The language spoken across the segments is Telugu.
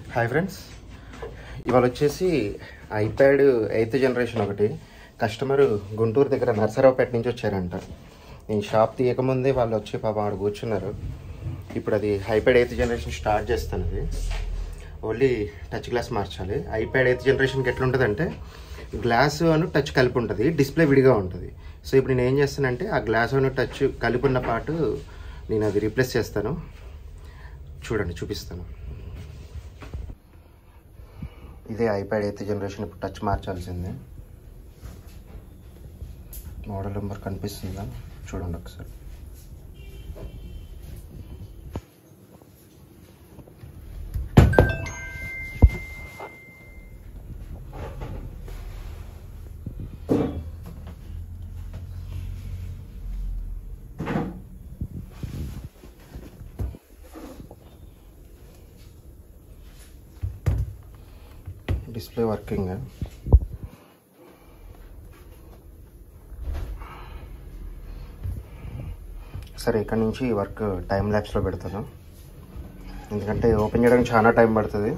హాయ్ ఫ్రెండ్స్ ఇవాళ వచ్చేసి ఐప్యాడ్ ఎయిత్ జనరేషన్ ఒకటి కస్టమర్ గుంటూరు దగ్గర నర్సరావుపేట నుంచి వచ్చారంట నేను షాప్ తీయకముందే వాళ్ళు వచ్చి పాపం ఆడ కూర్చున్నారు ఇప్పుడు అది ఐప్యాడ్ ఎయిత్ జనరేషన్ స్టార్ట్ చేస్తాను అది ఓన్లీ టచ్ గ్లాస్ మార్చాలి ఐప్యాడ్ ఎయిత్ జనరేషన్కి ఎట్లుంటుందంటే గ్లాస్ అను టచ్ కలిపి ఉంటుంది డిస్ప్లే విడిగా ఉంటుంది సో ఇప్పుడు నేను ఏం చేస్తానంటే ఆ గ్లాస్ అను టచ్ కలిపి ఉన్న పాటు నేను అది రీప్లేస్ చేస్తాను చూడండి చూపిస్తాను ఇదే ఐప్యాడ్ ఎయిత్ జనరేషన్ ఇప్పుడు టచ్ మార్చాల్సిందే మోడల్ నెంబర్ కనిపిస్తుందా చూడండి ఒకసారి డిస్ప్లే వర్కింగ్ సరే ఇక్కడ నుంచి వర్క్ టైం ల్యాబ్స్లో పెడతాను ఎందుకంటే ఓపెన్ చేయడానికి చాలా టైం పడుతుంది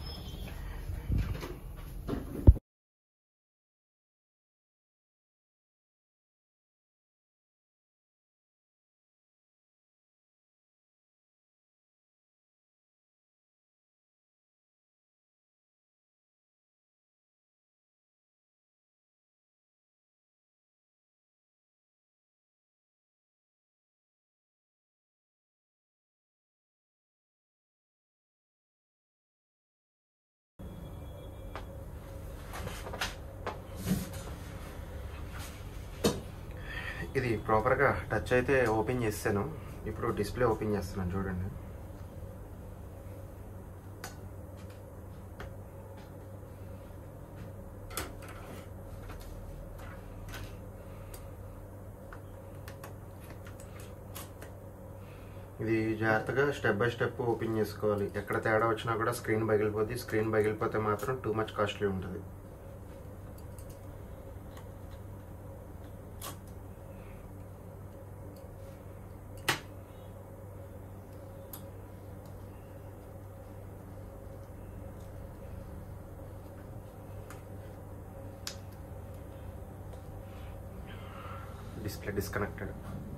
ఇది ప్రాపర్గా టచ్ అయితే ఓపెన్ చేస్తాను ఇప్పుడు డిస్ప్లే ఓపెన్ చేస్తున్నాను చూడండి ఇది జాగ్రత్తగా స్టెప్ బై స్టెప్ ఓపెన్ చేసుకోవాలి ఎక్కడ తేడా వచ్చినా కూడా స్క్రీన్ పగిలిపోద్ది స్క్రీన్ పగిలిపోతే మాత్రం టూ మచ్ కాస్ట్లీ ఉంటుంది display disconnected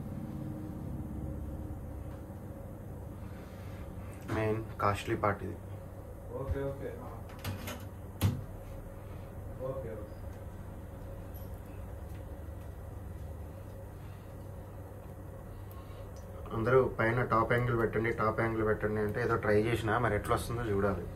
main costly part ఇది ఓకే ఓకే ఆ. ఓకే ఓకే అందరూ పైన టాప్ యాంగిల్ పెట్టండి టాప్ యాంగిల్ పెట్టండి అంటే ఏదో ట్రై చేసినా మరి ఎట్లా వస్తుందో చూడాలి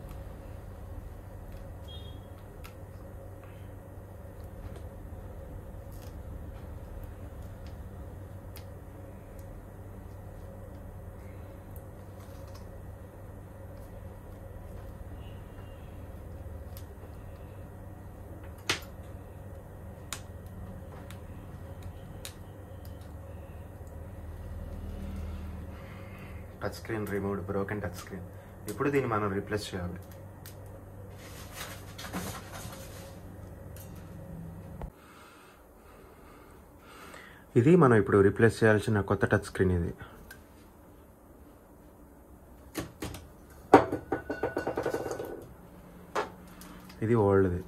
touch screen removed broken touch screen ఇప్పుడు దీన్ని మనం రీప్లేస్ చేయాలి ఇది మనం ఇప్పుడు రీప్లేస్ చేయాల్సిన కొత్త టచ్ స్క్రీన్ ఇది ఇది ఓల్డ్ది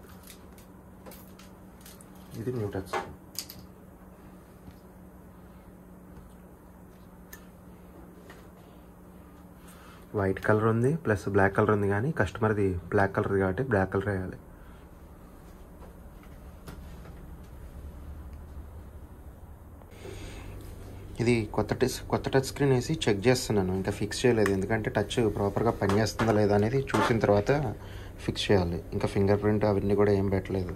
ఇది new touch screen white colour ఉంది ప్లస్ బ్లాక్ కలర్ ఉంది కానీ కస్టమర్ది బ్లాక్ కలర్ కాబట్టి బ్లాక్ కలర్ వేయాలి ఇది కొత్త టచ్ కొత్త టచ్ స్క్రీన్ వేసి చెక్ చేస్తున్నాను ఇంకా ఫిక్స్ చేయలేదు ఎందుకంటే టచ్ ప్రాపర్గా పనిచేస్తుందా లేదా అనేది చూసిన తర్వాత ఫిక్స్ చేయాలి ఇంకా ఫింగర్ ప్రింట్ అవన్నీ కూడా ఏం పెట్టలేదు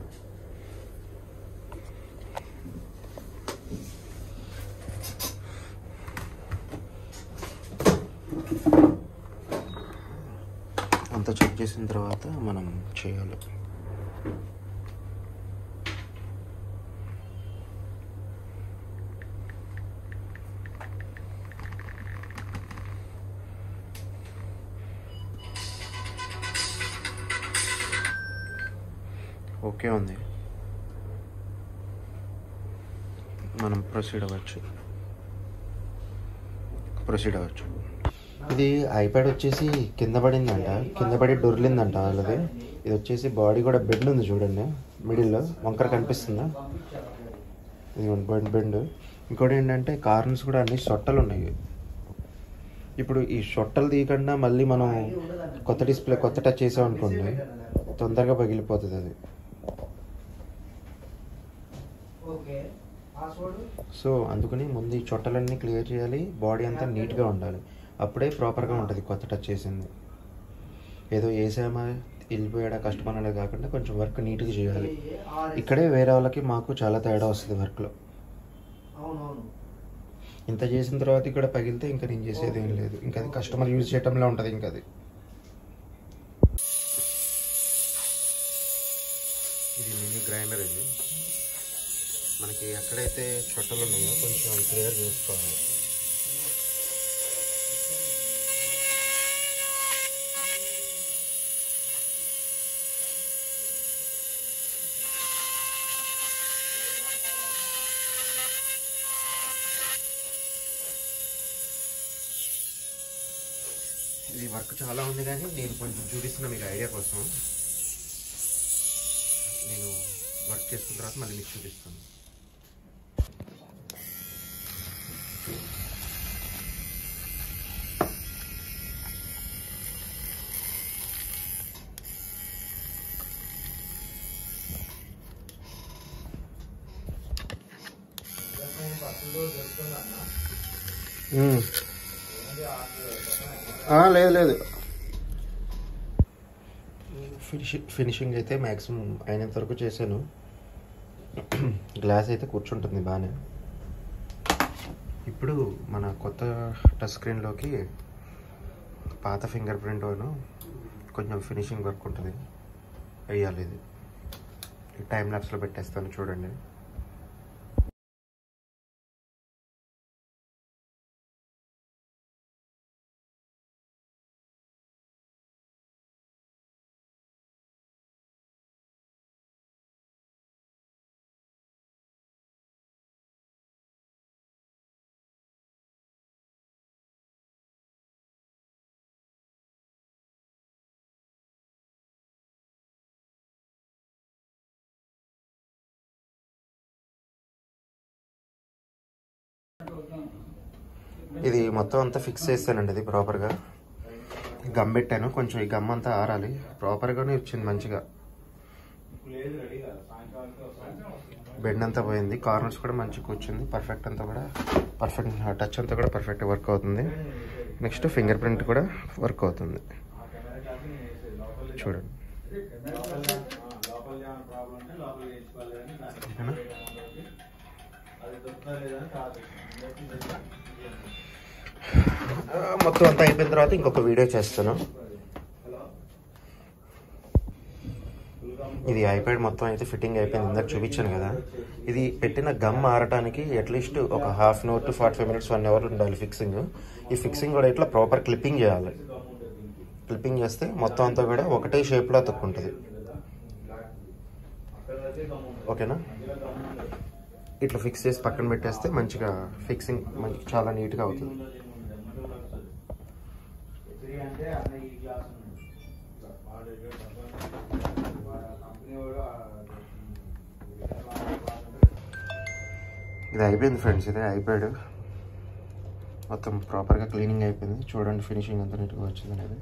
అంతా చెక్ చేసిన తర్వాత మనం చేయాలి ఓకే ఉంది మనం ప్రొసీడ్ అవ్వచ్చు ప్రొసీడ్ అవ్వచ్చు ఇది ఐప్యాడ్ వచ్చేసి కింద పడిందంట కింద పడి డొర్లిందంట వాళ్ళది ఇది వచ్చేసి బాడీ కూడా బెండ్ ఉంది చూడండి మిడిల్లో వంకర కనిపిస్తుందా ఇది బెండ్ బెండ్ ఇంకోటి ఏంటంటే కార్నర్స్ కూడా అన్ని సొట్టలు ఉన్నాయి ఇప్పుడు ఈ సొట్టలు తీయకుండా మళ్ళీ మనం కొత్త డిస్ప్లే కొత్త టచ్ చేసాం అనుకోండి తొందరగా పగిలిపోతుంది అది ఓకే పాస్వర్డ్ సో అందుకని ముందు ఈ చొట్టలన్నీ క్లియర్ చేయాలి బాడీ అంతా నీట్గా ఉండాలి అప్పుడే ప్రాపర్గా ఉంటుంది కొత్త టచ్ చేసింది ఏదో వేసామా వెళ్ళిపోయాడా కస్టమర్ అనేది కాకుండా కొంచెం వర్క్ నీట్గా చేయాలి ఇక్కడే వేరే వాళ్ళకి మాకు చాలా తేడా వస్తుంది వర్క్లో అవునవును ఇంత చేసిన తర్వాత ఇక్కడ పగిలితే ఇంకా నేను చేసేది ఏం లేదు ఇంకా అది కస్టమర్ యూజ్ చేయటంలో ఉంటుంది ఇంకా అది ఇది మినీ గ్రైండర్ ఇది మనకి ఎక్కడైతే చొట్టలు ఉన్నాయో కొంచెం అవి క్లియర్ చేసుకోవాలి ఇది వర్క్ చాలా ఉంది కానీ నేను కొంచెం చూపిస్తున్నా మీకు ఐడియా కోసం నేను వర్క్ చేసుకున్న తర్వాత మళ్ళీ మీకు చూపిస్తాను మ్మ్. ఆ, లేదు లేదు ఫినిషింగ్ ఫినిషింగ్ అయితే మ్యాక్సిమం అయినంత వరకు చేశాను గ్లాస్ అయితే కూర్చుంటుంది బాగానే ఇప్పుడు మన కొత్త టచ్ స్క్రీన్లోకి పాత ఫింగర్ ప్రింట్ కొంచెం ఫినిషింగ్ వర్క్ ఉంటుంది వేయాలి ఇది టైం ల్యాప్స్లో పెట్టేస్తాను చూడండి ఇది మొత్తం అంతా ఫిక్స్ చేస్తానండి ఇది ప్రాపర్గా గమ్ పెట్టాను కొంచెం ఈ గమ్ అంతా ఆరాలి ప్రాపర్గానే వచ్చింది మంచిగా లేదు రెడీ కదా సాయంకాలానికి వస్తాను బెండ్ అంతా పోయింది కార్నర్స్ కూడా మంచిగా కూర్చుంది పర్ఫెక్ట్ అంతా కూడా పర్ఫెక్ట్ టచ్ అంతా కూడా పర్ఫెక్ట్ వర్క్ అవుతుంది నెక్స్ట్ ఫింగర్ ప్రింట్ కూడా వర్క్ అవుతుంది ఆ కెమెరా క్లాస్ నేను వేసేది లోపల చూడండి లోపల లోపల ఏమైనా ప్రాబ్లం ఉంటే లోపల చేయించుకోవాలి కానీ దానికి ఓకేనా? అది దొరుకుతా లేదని కాదు ఆ, మొత్తం అంతా అయిపోయిన తర్వాత ఇంకొక వీడియో చేస్తాను హలో ఇది ఐప్యాడ్ మొత్తం అయితే ఫిట్టింగ్ అయిపోయింది ఇందాక చూపించాను కదా ఇది పెట్టిన గమ్ ఆరటానికి అట్లీస్ట్ ఒక half an hour to forty five minutes one hour ఉండాలి ఫిక్సింగ్ ఈ ఫిక్సింగ్ కూడా ఇట్లా ప్రాపర్ క్లిప్పింగ్ చేయాలి క్లిప్పింగ్ చేస్తే మొత్తం అంతా కూడా ఒకటే షేప్లో అతుక్కుంటుంది ఓకేనా ఇట్లా ఫిక్స్ చేసి పక్కన పెట్టేస్తే మంచిగా ఫిక్సింగ్ మంచి చాలా నీట్గా అవుతుంది అంటే అన్న ఈ క్లాస్ వాడు కంపెనీ వాడు ఇది అయిపోయింది ఫ్రెండ్స్ ఇది అయిపోయాడు మొత్తం ప్రాపర్గా క్లీనింగ్ అయిపోయింది చూడండి ఫినిషింగ్ ఎంత నీట్గా వచ్చింది అనేది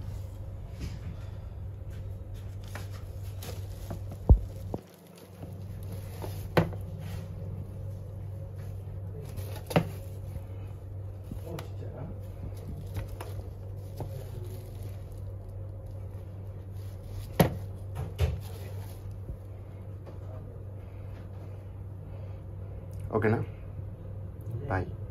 ఓకేనా బాయ్